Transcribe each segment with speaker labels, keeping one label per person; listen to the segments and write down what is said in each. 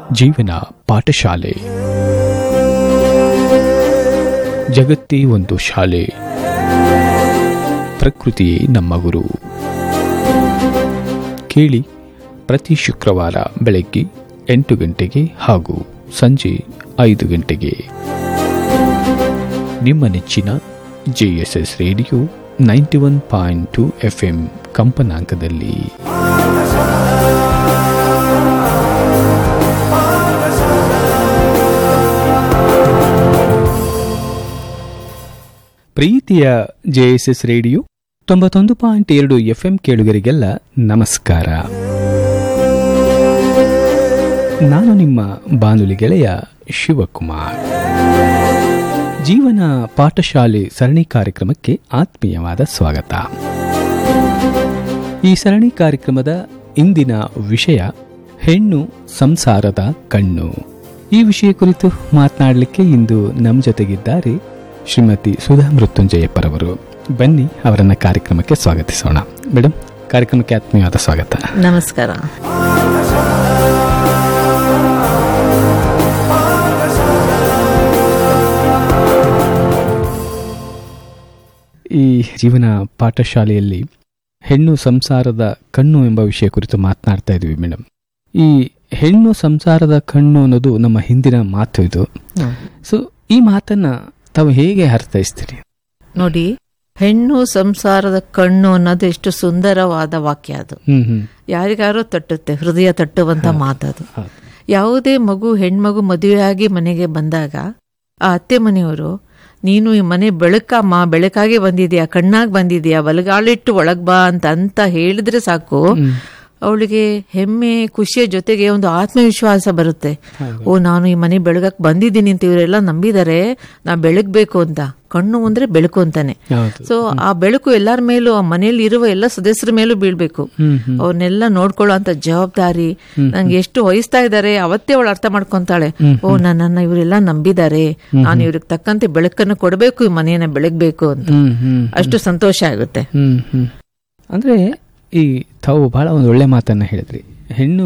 Speaker 1: ಜೀವನ ಪಾಠಶಾಲೆ ಜಗತ್ತೇ ಒಂದು ಶಾಲೆ ಪ್ರಕೃತಿಯೇ ನಮ್ಮ ಗುರು ಕೇಳಿ ಪ್ರತಿ ಶುಕ್ರವಾರ ಬೆಳಗ್ಗೆ ಎಂಟು ಗಂಟೆಗೆ ಹಾಗೂ ಸಂಜೆ ಐದು ಗಂಟೆಗೆ ನಿಮ್ಮ ನೆಚ್ಚಿನ JSS radio ninety one point two F M ಕಂಪನಾಂಕದಲ್ಲಿ ಪ್ರೀತಿಯ ಜೆಎಸ್ಎಸ್ ರೇಡಿಯೋ ತೊಂಬತ್ತೊಂದು ಪಾಯಿಂಟ್ ಎರಡು ಎಫ್ಎಂ ಕೇಳುಗರಿಗೆಲ್ಲ ನಮಸ್ಕಾರ ನಾನು ನಿಮ್ಮ ಬಾನುಲಿ ಗೆಳೆಯ ಶಿವಕುಮಾರ್ ಜೀವನ ಪಾಠಶಾಲೆ ಸರಣಿ ಕಾರ್ಯಕ್ರಮಕ್ಕೆ ಆತ್ಮೀಯವಾದ ಸ್ವಾಗತ ಈ ಸರಣಿ ಕಾರ್ಯಕ್ರಮದ ಇಂದಿನ ವಿಷಯ ಹೆಣ್ಣು ಸಂಸಾರದ ಕಣ್ಣು ಈ ವಿಷಯ ಕುರಿತು ಮಾತನಾಡಲಿಕ್ಕೆ ಇಂದು ನಮ್ಮ ಜೊತೆಗಿದ್ದಾರೆ ಶ್ರೀಮತಿ ಸುಧಾ ಮೃತ್ಯುಂಜಯಪ್ಪರವರು ಬನ್ನಿ ಅವರನ್ನ ಕಾರ್ಯಕ್ರಮಕ್ಕೆ ಸ್ವಾಗತಿಸೋಣ ಮೇಡಮ್ ಕಾರ್ಯಕ್ರಮಕ್ಕೆ ಆತ್ಮೀಯವಾದ ಸ್ವಾಗತ
Speaker 2: ನಮಸ್ಕಾರ
Speaker 1: ಈ ಜೀವನ ಪಾಠಶಾಲೆಯಲ್ಲಿ ಹೆಣ್ಣು ಸಂಸಾರದ ಕಣ್ಣು ಎಂಬ ವಿಷಯ ಕುರಿತು ಮಾತನಾಡ್ತಾ ಇದ್ವಿ ಮೇಡಮ್ ಈ ಹೆಣ್ಣು ಸಂಸಾರದ ಕಣ್ಣು ಅನ್ನೋದು ನಮ್ಮ ಹಿಂದಿನ ಮಾತು ಇದು
Speaker 2: ಹ್ಮ್.
Speaker 1: ಸೊ ಈ ಮಾತನ್ನ ತಾವು ಹೇಗೆ ಅರ್ಥೈಸ್ತೀರಿ
Speaker 2: ನೋಡಿ ಹೆಣ್ಣು ಸಂಸಾರದ ಕಣ್ಣು ಅನ್ನೋದು ಎಷ್ಟು ಸುಂದರವಾದ ವಾಕ್ಯ ಅದು
Speaker 1: ಹ್ಮ್ ಹ್ಮ್
Speaker 2: ಯಾರಿಗಾರೋ ತಟ್ಟುತ್ತೆ ಹೃದಯ ತಟ್ಟುವಂತ ಮಾತದು
Speaker 1: ಹೌದು.
Speaker 2: ಯಾವುದೇ ಮಗು ಹೆಣ್ಮಗು ಮದುವೆಯಾಗಿ ಮನೆಗೆ ಬಂದಾಗ ಆ ಅತ್ತೆ ಮನೆಯವರು ನೀನು ಈ ಮನೆ ಬೆಳಕಮ್ಮ ಬೆಳಕಾಗಿ ಬಂದಿದ್ಯಾ ಕಣ್ಣಾಗಿ ಬಂದಿದ್ಯಾ ಬಲಗಾಲಿಟ್ಟು ಒಳಗ್ ಬಾ ಅಂತ ಅಂತ ಹೇಳಿದ್ರೆ ಸಾಕು ಅವಳಿಗೆ ಹೆಮ್ಮೆ ಖುಷಿಯ ಜೊತೆಗೆ ಒಂದು ಆತ್ಮವಿಶ್ವಾಸ ಬರುತ್ತೆ ಓ ನಾನು ಈ ಮನೆ ಬೆಳಗಕ್ ಬಂದಿದ್ದೀನಿ ಅಂತ ಇವರೆಲ್ಲ ನಂಬಿದ್ದಾರೆ ನಾ ಬೆಳಗ್ಬೇಕು ಅಂತ ಕಣ್ಣು ಅಂದ್ರೆ ಬೆಳಕು ಅಂತಾನೆ
Speaker 1: ಹೌದು
Speaker 2: ಸೊ ಆ ಬೆಳಕು ಎಲ್ಲರ ಮೇಲೂ ಆ ಮನೆಯಲ್ಲಿ ಇರುವ ಎಲ್ಲ ಸದಸ್ಯರ ಮೇಲೂ ಬೀಳ್ಬೇಕು
Speaker 1: ಹ್ಮ್ ಹ್ಮ್
Speaker 2: ಅವ್ರನ್ನೆಲ್ಲ ನೋಡ್ಕೊಳ್ಳೋ ಅಂತ ಜವಾಬ್ದಾರಿ ನಂಗೆ ಎಷ್ಟು ವಹಿಸ್ತಾ ಇದ್ದಾರೆ ಅವತ್ತೇ ಅವಳು ಅರ್ಥ ಮಾಡ್ಕೊಂತಾಳೆ ಓ ನನ್ನನ್ನ ಇವರೆಲ್ಲ ನಂಬಿದ್ದಾರೆ ನಾನು ಇವ್ರಿಗೆ ತಕ್ಕಂತೆ ಬೆಳಕನ್ನು ಕೊಡಬೇಕು ಈ ಮನೆಯನ್ನ ಬೆಳಗ್ಬೇಕು ಅಂತ
Speaker 1: ಹ್ಮ್ ಹ್ಮ್
Speaker 2: ಅಷ್ಟು ಸಂತೋಷ ಆಗುತ್ತೆ
Speaker 1: ಹ್ಮ್ ಹ್ಮ್ ಅಂದ್ರೆ ಈ ತಾವು ಬಹಳ ಒಂದು ಒಳ್ಳೆ ಮಾತನ್ನ ಹೇಳಿದ್ರಿ ಹೆಣ್ಣು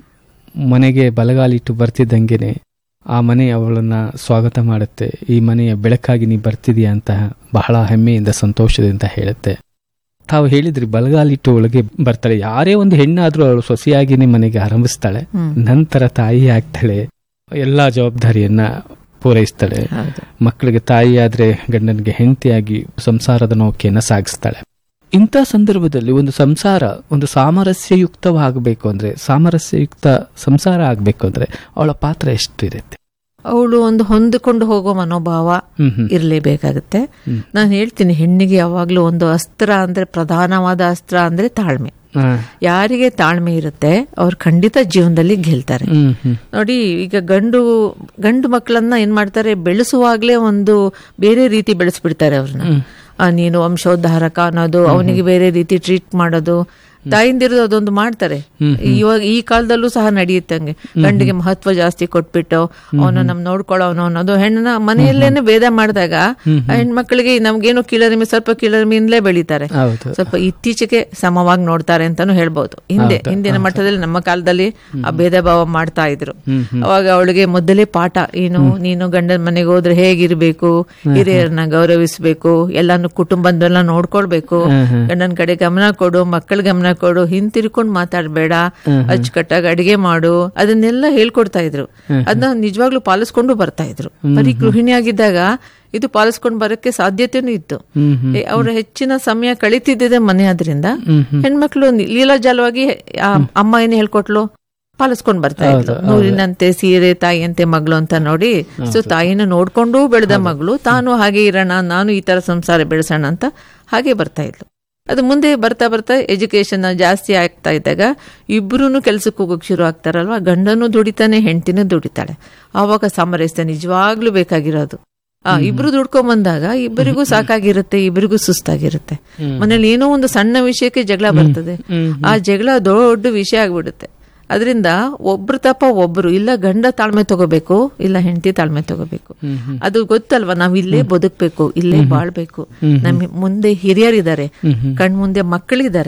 Speaker 1: ಮನೆಗೆ ಬಲಗಾಲಿಟ್ಟು ಬರ್ತಿದ್ದಂಗೆನೆ ಆ ಮನೆ ಅವಳನ್ನ ಸ್ವಾಗತ ಮಾಡುತ್ತೆ ಈ ಮನೆಯ ಬೆಳಕಾಗಿ ನೀ ಬರ್ತಿದೀಯ ಅಂತ ಬಹಳ ಹೆಮ್ಮೆಯಿಂದ ಸಂತೋಷದಿಂದ ಹೇಳುತ್ತೆ ತಾವು ಹೇಳಿದ್ರಿ ಬಲಗಾಲಿಟ್ಟು ಒಳಗೆ ಬರ್ತಾಳೆ ಯಾರೇ ಒಂದು ಹೆಣ್ಣಾದ್ರೂ ಅವಳು ಸೊಸೆಯಾಗಿನೇ ಮನೆಗೆ ಆರಂಭಿಸ್ತಾಳೆ
Speaker 2: ಹ್ಮ್.
Speaker 1: ನಂತರ ತಾಯಿ ಆಗ್ತಾಳೆ ಎಲ್ಲಾ ಜವಾಬ್ದಾರಿಯನ್ನ ಪೂರೈಸ್ತಾಳೆ
Speaker 2: ಹೌದು
Speaker 1: ಮಕ್ಕಳಿಗೆ ತಾಯಿಯಾದ್ರೆ ಗಂಡನಿಗೆ ಹೆಂಡತಿಯಾಗಿ ಸಂಸಾರದ ನೌಕೆಯನ್ನ ಸಾಗಿಸ್ತಾಳೆ ಇಂಥ ಸಂದರ್ಭದಲ್ಲಿ ಒಂದು ಸಂಸಾರ ಒಂದು ಸಾಮರಸ್ಯಯುಕ್ತವಾಗಬೇಕು ಅಂದ್ರೆ ಸಾಮರಸ್ಯಯುಕ್ತ ಸಂಸಾರ ಆಗ್ಬೇಕು ಅಂದ್ರೆ ಅವಳ ಪಾತ್ರ ಎಷ್ಟು ಇರುತ್ತೆ
Speaker 2: ಅವಳು ಒಂದು ಹೊಂದಿಕೊಂಡು ಹೋಗೋ ಮನೋಭಾವ
Speaker 1: ಹ್ಮ್ ಹ್ಮ್
Speaker 2: ಇರಲೇಬೇಕಾಗುತ್ತೆ
Speaker 1: ಹ್ಮ್.
Speaker 2: ನಾನು ಹೇಳ್ತೀನಿ ಹೆಣ್ಣಿಗೆ ಯಾವಾಗ್ಲೂ ಒಂದು ಅಸ್ತ್ರ ಅಂದ್ರೆ ಪ್ರಧಾನವಾದ ಅಸ್ತ್ರ ಅಂದ್ರೆ ತಾಳ್ಮೆ
Speaker 1: ಹಾ.
Speaker 2: ಯಾರಿಗೆ ತಾಳ್ಮೆ ಇರುತ್ತೆ ಅವ್ರು ಖಂಡಿತ ಜೀವನದಲ್ಲಿ ಗೆಲ್ತಾರೆ
Speaker 1: ಹ್ಮ್ ಹ್ಮ್
Speaker 2: ನೋಡಿ ಈಗ ಗಂಡು ಗಂಡು ಮಕ್ಕಳನ್ನ ಏನ್ ಮಾಡ್ತಾರೆ ಬೆಳೆಸುವಾಗ್ಲೇ ಒಂದು ಬೇರೆ ರೀತಿ ಬೆಳೆಸ್ಬಿಡ್ತಾರೆ ಅವ್ರನ್ನ ಆ, ನೀನು ವಂಶೋದ್ಧಾರಕ ಅನ್ನೋದು ಅವನಿಗೆ ಬೇರೆ ರೀತಿ ಟ್ರೀಟ್ ಮಾಡೋದು ತಾಯಿಂದಿರೋದು ಅದೊಂದು ಮಾಡ್ತಾರೆ ಇವಾಗ ಈ ಕಾಲದಲ್ಲೂ ಸಹ ನಡೆಯುತ್ತೆ ಹಂಗೆ ಗಂಡಿಗೆ ಮಹತ್ವ ಜಾಸ್ತಿ ಕೊಟ್ಬಿಟ್ಟು ಅವನು ನಮ್ ನೋಡ್ಕೊಳ್ಳೋನು ಅನ್ನೋದು ಹೆಣ್ಣನ ಮನೆಯಲ್ಲೇನೆ ಭೇದ ಮಾಡಿದಾಗ ಆ ಹೆಣ್ಮಕ್ಳಿಗೆ ನಮ್ಗೇನು ಕೀಳರಿಮೆ ಸ್ವಲ್ಪ ಕೀಳರಿಮೆಯಿಂದಲೇ ಬೆಳೀತಾರೆ
Speaker 1: ಹೌದು
Speaker 2: ಸ್ವಲ್ಪ ಇತ್ತೀಚೆಗೆ ಸಮವಾಗಿ ನೋಡ್ತಾರೆ ಅಂತಾನು ಹೇಳ್ಬೋದು ಹಿಂದೆ ಹಿಂದಿನ ಮಟ್ಟದಲ್ಲಿ ನಮ್ಮ ಕಾಲದಲ್ಲಿ ಆ ಭೇದ ಭಾವ ಮಾಡ್ತಾ ಇದ್ರು ಅವಾಗ ಅವಳಿಗೆ ಮೊದಲೇ ಪಾಠ ಏನು ನೀನು ಗಂಡನ ಮನೆಗೆ ಹೋದ್ರೆ ಹೇಗಿರ್ಬೇಕು ಹಿರಿಯರನ್ನ ಗೌರವಿಸ್ಬೇಕು ಎಲ್ಲಾನು ಕುಟುಂಬದೆಲ್ಲ ನೋಡ್ಕೊಳ್ಬೇಕು ಗಂಡನ ಕಡೆ ಗಮನ ಕೊಡು ಮಕ್ಕಳ ಗಮನ ಕೊಡು ಹಿಂತಿರ್ಕೊಂಡು ಮಾತಾಡ್ಬೇಡ ಅಚ್ಚುಕಟ್ಟಾಗಿ ಅಡಿಗೆ ಮಾಡು ಅದನ್ನೆಲ್ಲ ಹೇಳ್ಕೊಡ್ತಾ ಇದ್ರು ಅದನ್ನ ನಿಜವಾಗ್ಲೂ ಪಾಲಿಸ್ಕೊಂಡು ಬರ್ತಾ ಇದ್ರು ಬರೀ ಗೃಹಿಣಿಯಾಗಿದ್ದಾಗ ಇದು ಪಾಲಿಸ್ಕೊಂಡು ಬರಕ್ಕೆ ಸಾಧ್ಯತೆನೂ ಇತ್ತು
Speaker 1: ಹ್ಮ್ ಹ್ಮ್
Speaker 2: ಏ, ಅವ್ರ ಹೆಚ್ಚಿನ ಸಮಯ ಕಳೀತಿದ್ದಿದೆ ಮನೆ ಆದ್ರಿಂದ ಹೆಣ್ಮಕ್ಳು ನಿ- ಲೀಲಾಜಾಲವಾಗಿ ಆ ಅಮ್ಮ ಏನ್ ಹೇಳ್ಕೊಟ್ಲು ಪಾಲಿಸ್ಕೊಂಡ್ ಬರ್ತಾ ಇದ್ಲು ನೂರಿನಂತೆ ಸೀರೆ ತಾಯಿಯಂತೆ ಮಗಳು ಅಂತ ನೋಡಿ ಸೊ ತಾಯಿನ ನೋಡ್ಕೊಂಡು ಬೆಳೆದ ಮಗಳು ತಾನು ಹಾಗೆ ಇರೋಣ ನಾನು ಈ ತರ ಸಂಸಾರ ಬೆಳೆಸೋಣ ಅಂತ ಹಾಗೆ ಬರ್ತಾ ಇದ್ಲು ಅದು ಮುಂದೆ ಬರ್ತಾ ಬರ್ತಾ ಎಜುಕೇಶನ್ ಜಾಸ್ತಿ ಆಗ್ತಾ ಇದ್ದಾಗ ಇಬ್ರು ಕೆಲ್ಸಕ್ಕೆ ಹೋಗೋಕೆ ಶುರು ಆಗ್ತಾರಲ್ವಾ ಗಂಡನೂ ದುಡಿತಾನೆ ಹೆಂಡತಿನೂ ದುಡಿತಾಳೆ ಆವಾಗ ಸಾಮರಸ್ಯ ನಿಜವಾಗ್ಲೂ ಬೇಕಾಗಿರೋದು ಆ ಇಬ್ರು ದುಡ್ಕೊಂಡ್ ಬಂದಾಗ ಇಬ್ಬರಿಗೂ ಸಾಕಾಗಿರುತ್ತೆ ಇಬ್ಬರಿಗೂ ಸುಸ್ತಾಗಿರುತ್ತೆ ಮನೇಲಿ ಏನೋ ಒಂದು ಸಣ್ಣ ವಿಷಯಕ್ಕೆ ಜಗಳ ಬರ್ತದೆ ಆ ಜಗಳ ದೊಡ್ಡ ವಿಷಯ ಆಗ್ಬಿಡುತ್ತೆ ಅದರಿಂದ ಒಬ್ರು ತಪ್ಪ ಒಬ್ರು ಇಲ್ಲ ಗಂಡ ತಾಳ್ಮೆ ತಗೋಬೇಕು ಇಲ್ಲ ಹೆಂಡತಿ ತಾಳ್ಮೆ ತಗೋಬೇಕು ಅದು ಗೊತ್ತಲ್ವಾ ನಾವ್ ಇಲ್ಲೇ ಬದುಕ್ಬೇಕು ಇಲ್ಲೇ ಬಾಳ್ಬೇಕು ನಮ್ ಮುಂದೆ ಹಿರಿಯರಿದ್ದಾರೆ ಕಣ್ ಮುಂದೆ ಮಕ್ಕಳಿದ್ದಾರೆ